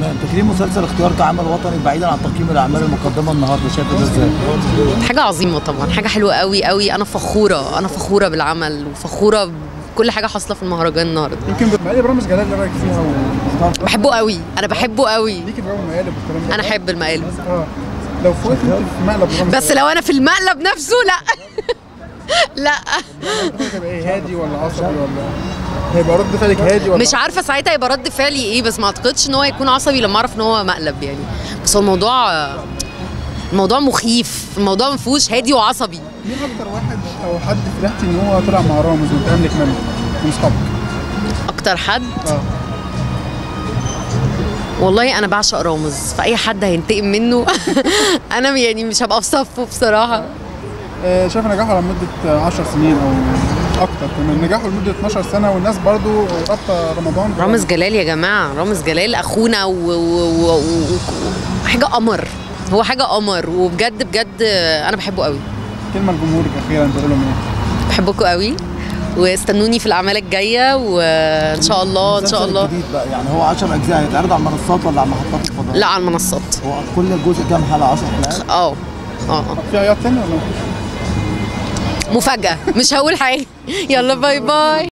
تمام تكريم مسلسل اختيار كعمل وطني بعيدا عن تقييم الاعمال المقدمه النهارده شايف ده ازاي؟ حاجه عظيمه طبعا حاجه حلوه قوي قوي انا فخوره انا فخوره بالعمل وفخوره بكل حاجه حاصله في المهرجان النهارده يمكن مقالب رامز جلال اللي رايك فيها و... بحبه قوي انا بحبه قوي ليكي في جو المقالب والكلام ده انا احب المقالب اه لو فوقت انت في مقلب رامز بس لو انا في المقلب نفسه لا لا هتبقى ايه هادي ولا عصبي ولا هيبقى رد فعلك هادي ولا مش عارفه ساعتها يبقى رد فعلي ايه بس ما اعتقدش ان هو يكون عصبي لما اعرف ان هو مقلب يعني بس هو الموضوع الموضوع مخيف الموضوع ما فيهوش هادي وعصبي مين اكتر واحد او حد فرحتي ان هو طلع مع رامز وانتقم لك منه من اصحابك اكتر حد اه والله انا بعشق رامز فاي حد هينتقم منه انا يعني مش هبقى في صفه بصراحه آه، شايف نجاحه على مده 10 سنين او اكتر كمان نجاحه لمده 12 سنه والناس برضو رابطه رمضان رامز جلال يا جماعه رامز جلال اخونا و... و... و... و... و... حاجه قمر هو حاجه قمر وبجد بجد انا بحبه قوي كلمه لجمهورك اخيرا تقول لهم ايه؟ بحبكم قوي واستنوني في الاعمال الجايه وان شاء الله ان شاء المسلسل الله الجديد بقى يعني هو 10 اجزاء هيتعرض على المنصات ولا على محطات الفضاء؟ لا على المنصات هو كل جزء كام حلقه 10 حلقات؟ اه اه آه. في عياط تاني ولا مفيش؟ مفاجاه مش هقول حاجه يلا باي باي